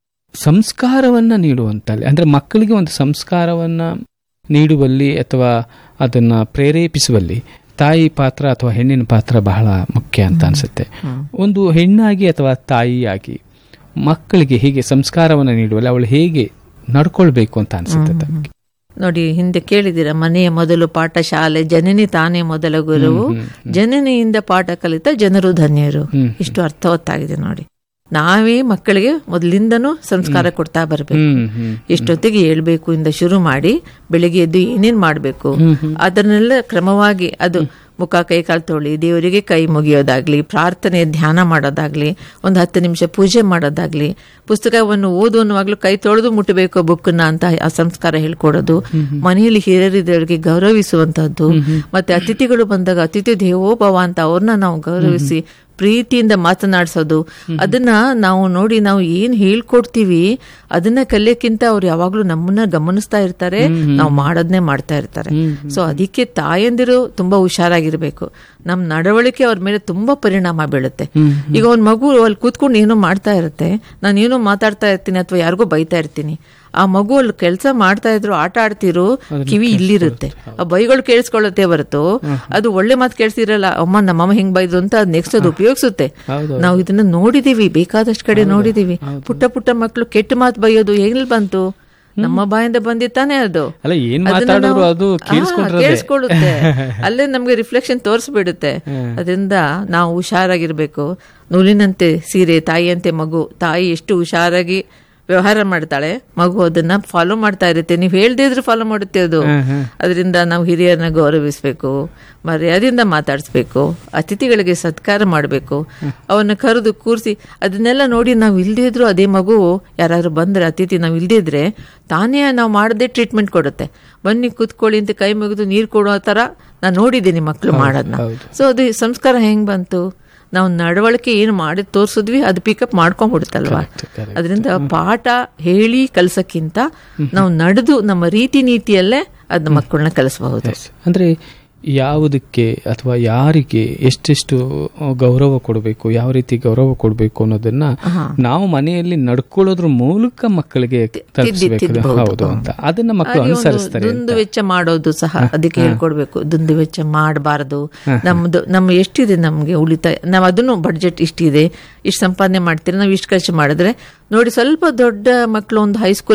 Speaker 1: ಸಂಸ್ಕಾರವನ್ನ ನೀಡುವಂತಲ್ಲಿ ಅಂದ್ರೆ ಮಕ್ಕಳಿಗೆ ಒಂದು ಸಂಸ್ಕಾರವನ್ನ ನೀಡುವಲ್ಲಿ ಅಥವಾ ಅದನ್ನ ಪ್ರೇರೇಪಿಸುವಲ್ಲಿ ತಾಯಿ ಪಾತ್ರ ಅಥವಾ ಹೆಣ್ಣಿನ ಪಾತ್ರ ಬಹಳ ಮುಖ್ಯ ಅಂತ ಅನ್ಸುತ್ತೆ
Speaker 2: ಹ್ಮ್.
Speaker 1: ಒಂದು ಹೆಣ್ಣಾಗಿ ಅಥವಾ ತಾಯಿಯಾಗಿ ಮಕ್ಕಳಿಗೆ ಹೀಗೆ ಸಂಸ್ಕಾರವನ್ನು ನೀಡುವಲ್ಲಿ ಅವಳು ಹೇಗೆ ನಡ್ಕೊಳ್ಬೇಕು ಅಂತ ಅನ್ಸುತ್ತೆ ತಮಗೆ
Speaker 2: ನೋಡಿ ಹಿಂದೆ ಕೇಳಿದಿರ ಮನೆಯ ಮೊದಲು ಪಾಠ ಶಾಲೆ ಜನನಿ ತಾನೇ ಮೊದಲ ಗುರುವು ಜನನಿಯಿಂದ ಪಾಠ ಕಲಿತ ಜನರು ಧನ್ಯರು
Speaker 1: ಹ್ಮ್.
Speaker 2: ಇಷ್ಟು ಅರ್ಥವತ್ತಾಗಿದೆ ನೋಡಿ ನಾವೇ ಮಕ್ಕಳಿಗೆ ಮೊದಲಿಂದನೂ ಸಂಸ್ಕಾರ ಕೊಡ್ತಾ ಬರ್ಬೇಕು
Speaker 1: ಹ್ಮ್ ಹ್ಮ್
Speaker 2: ಎಷ್ಟೊತ್ತಿಗೆ ಹೇಳ್ಬೇಕು ಇಂದ ಶುರು ಮಾಡಿ ಬೆಳಿಗ್ಗೆ ಎದ್ದು ಏನೇನ್ ಮಾಡ್ಬೇಕು ಅದನ್ನೆಲ್ಲ ಕ್ರಮವಾಗಿ ಅದು ಮುಖ ಕೈ ಕಾಲು ತೊಳಿ ದೇವರಿಗೆ ಕೈ ಮುಗಿಯೋದಾಗ್ಲಿ ಪ್ರಾರ್ಥನೆ ಧ್ಯಾನ ಮಾಡೋದಾಗ್ಲಿ ಒಂದು ಹತ್ತು ನಿಮಿಷ ಪೂಜೆ ಮಾಡೋದಾಗ್ಲಿ ಪುಸ್ತಕವನ್ನು ಓದು ಅನ್ನುವಾಗ್ಲೂ ಕೈ ತೊಳೆದು ಮುಟ್ಟಬೇಕು ಬುಕ್ನ ಅಂತ ಆ ಸಂಸ್ಕಾರ ಹೇಳ್ಕೊಡೋದು ಮನೆಯಲ್ಲಿ ಹಿರಿಯರಿದ್ದವರಿಗೆ ಗೌರವಿಸುವಂತಹದ್ದು ಮತ್ತೆ ಅತಿಥಿಗಳು ಬಂದಾಗ ಅತಿಥಿ ದೇವೋಭವ ಅಂತ ಅವ್ರನ್ನ ನಾವು ಗೌರವಿಸಿ ಪ್ರೀತಿಯಿಂದ ಮಾತನಾಡಿಸೋದು ಅದನ್ನ ನಾವು ನೋಡಿ ನಾವು ಏನ್ ಹೇಳ್ಕೊಡ್ತೀವಿ ಅದನ್ನ ಕಲಿಯಕ್ಕಿಂತ ಅವ್ರು ಯಾವಾಗ್ಲೂ ನಮ್ಮನ್ನ ಗಮನಿಸ್ತಾ ಇರ್ತಾರೆ ನಾವು ಮಾಡೋದ್ನೇ ಮಾಡ್ತಾ ಇರ್ತಾರೆ ಸೊ ಅದಕ್ಕೆ ತಾಯಂದಿರು ತುಂಬಾ ಹುಷಾರಾಗಿರ್ಬೇಕು ನಮ್ ನಡವಳಿಕೆ ಅವ್ರ ಮೇಲೆ ತುಂಬಾ ಪರಿಣಾಮ ಬೀಳುತ್ತೆ ಈಗ ಒಂದ್ ಮಗು ಅಲ್ಲಿ ಕೂತ್ಕೊಂಡು ಏನೋ ಮಾಡ್ತಾ ಇರುತ್ತೆ ನಾನು ಏನೋ ಮಾತಾಡ್ತಾ ಇರ್ತೀನಿ ಅಥವಾ ಯಾರಿಗೋ ಬೈತಾ ಇರ್ತೀನಿ ಆ ಮಗು ಅಲ್ಲಿ ಕೆಲಸ ಮಾಡ್ತಾ ಇದ್ರು ಆಟ ಆಡ್ತಿರು ಕಿವಿ ಇಲ್ಲಿರುತ್ತೆ ಆ ಬೈಗಳು ಕೇಳಿಸ್ಕೊಳ್ಳುತ್ತೆ ಹೊರತು ಅದು ಒಳ್ಳೆ ಮಾತು ಕೇಳಿಸಿರಲ್ಲ ಅಮ್ಮ ನಮ್ಮಮ್ಮ ಹಿಂಗ್ ಬೈದ್ರು ಅಂತ ಅದ್ ನೆಕ್ಸ್ಟ್ ಅದು ಉಪಯೋಗಿಸುತ್ತೆ
Speaker 1: ಹೌದು.
Speaker 2: ನಾವು ಇದನ್ನ ನೋಡಿದೀವಿ ಬೇಕಾದಷ್ಟು ಕಡೆ ನೋಡಿದೀವಿ ಪುಟ್ಟ ಪುಟ್ಟ ಮಕ್ಕಳು ಕೆಟ್ಟ ಮಾತು ಬೈಯೋದು ಎಲ್ಲಿ ಬಂತು ನಮ್ಮ ಬಾಯಿಂದ ಬಂದಿತ್ತಾನೆ ಅದು
Speaker 1: ಅಲ್ಲ ಏನ್
Speaker 2: ಅದನ್ನ
Speaker 1: ಮಾತಾಡೋರು
Speaker 2: ನಾವು-
Speaker 1: ಅದು
Speaker 2: ಹಾ,
Speaker 1: ಕೇಳಿಸ್ಕೊಂಡ್ರೆ
Speaker 2: ಕೇಳಿಸ್ಕೊಳ್ಳುತ್ತೆ ಅಲ್ಲೇ ನಮ್ಗೆ ರಿಫ್ಲೆಕ್ಷನ್ ತೋರಿಸ್ಬಿಡುತ್ತೆ ಅದರಿಂದ ನಾವು ಹುಷಾರಾಗಿರ್ಬೇಕು ನೂಲಿನಂತೆ ಸೀರೆ ತಾಯಿಯಂತೆ ಮಗು ತಾಯಿ ಎಷ್ಟು ಹುಷಾರಾಗಿ ವ್ಯವಹಾರ ಮಾಡ್ತಾಳೆ ಮಗು ಅದನ್ನ ಫಾಲೋ ಮಾಡ್ತಾ ಇರುತ್ತೆ ನೀವು ಹೇಳ್ದೇ ಇದ್ರೆ ಫಾಲೋ ಮಾಡುತ್ತೆ ಅದು ಅದರಿಂದ ನಾವು ಹಿರಿಯರನ್ನ ಗೌರವಿಸ್ಬೇಕು ಮರ್ಯಾದೆಯಿಂದ ಮಾತಾಡಿಸ್ಬೇಕು ಅತಿಥಿಗಳಿಗೆ ಸತ್ಕಾರ ಮಾಡಬೇಕು ಅವನ್ನ ಕರೆದು ಕೂರಿಸಿ ಅದನ್ನೆಲ್ಲ ನೋಡಿ ನಾವು ಇಲ್ದೇ ಇದ್ರು ಅದೇ ಮಗು ಯಾರಾದ್ರೂ ಬಂದ್ರೆ ಅತಿಥಿ ನಾವು ಇಲ್ದೇ ಇದ್ರೆ ತಾನೇ ನಾವು ಮಾಡದೆ ಟ್ರೀಟ್ಮೆಂಟ್ ಕೊಡುತ್ತೆ ಬನ್ನಿ ಕೂತ್ಕೊಳ್ಳಿ ಅಂತ ಕೈ ಮುಗಿದು ನೀರು ಕೊಡೋ ತರ ನಾನು ನೋಡಿದ್ದೀನಿ ಮಕ್ಕಳು ಮಾಡೋದನ್ನ
Speaker 1: ಹೌದು.
Speaker 2: ಸೊ ಅದು ಸಂಸ್ಕಾರ ಹೆಂಗ್ ಬಂತು ನಾವು ನಡವಳಿಕೆ ಏನು ಮಾಡಿ ತೋರ್ಸಿದ್ವಿ ಅದು ಪಿಕಪ್ ಮಾಡ್ಕೊಂಡ್ಬಿಡುತ್ತಲ್ವಾ
Speaker 1: Correct, correct.
Speaker 2: ಅದರಿಂದ ಪಾಠ ಹೇಳಿ ಕಲ್ಸಕ್ಕಿಂತ ನಾವು ನಡೆದು ನಮ್ಮ ರೀತಿ ನೀತಿಯಲ್ಲೇ ಅದನ್ನ ಮಕ್ಕಳನ್ನ ಕಲಿಸಬಹುದು
Speaker 1: Yes. ಅಂದ್ರೆ ಯಾವುದಕ್ಕೆ ಅಥವಾ ಯಾರಿಗೆ ಎಷ್ಟೆಷ್ಟು ಗೌರವ ಕೊಡಬೇಕು ಯಾವ ರೀತಿ ಗೌರವ ಕೊಡಬೇಕು ಅನ್ನೋದನ್ನ ನಾವು ಮನೆಯಲ್ಲಿ ನಡ್ಕೊಳ್ಳೋದ್ರ ಮೂಲಕ ಮಕ್ಕಳಿಗೆ ತಲುಪಿಸ್ಬೇಕು
Speaker 2: ತಿದ್ದಬಹುದು.
Speaker 1: ಹೌದು ಅಂತ ಅದನ್ನ ಮಕ್ಕಳು ಅನುಸರಿಸ್ತಾರೆ ಅಂತ.
Speaker 2: ದುಂದು ವೆಚ್ಚ ಮಾಡೋದು ಸಹ ಅದಕ್ಕೆ ಹೇಳ್ಕೊಡ್ಬೇಕು ದುಂದು ವೆಚ್ಚ ಮಾಡಬಾರದು ನಮ್ದು ನಮ್ಮ ಎಷ್ಟಿದೆ ನಮ್ಗೆ ಉಳಿತಾಯ ನಾವು ಅದನ್ನು ಬಡ್ಜೆಟ್ ಇಷ್ಟಿದೆ ಇಷ್ಟು ಸಂಪಾದನೆ ಮಾಡ್ತೀರಿ ನಾವು ಇಷ್ಟು ಖರ್ಚು ಮಾಡಿದ್ರೆ ನೋಡಿ ಸ್ವಲ್ಪ ದೊಡ್ಡ ಮಕ್ಕಳು ಒಂದು ಹೈಸ್ಕೂಲ್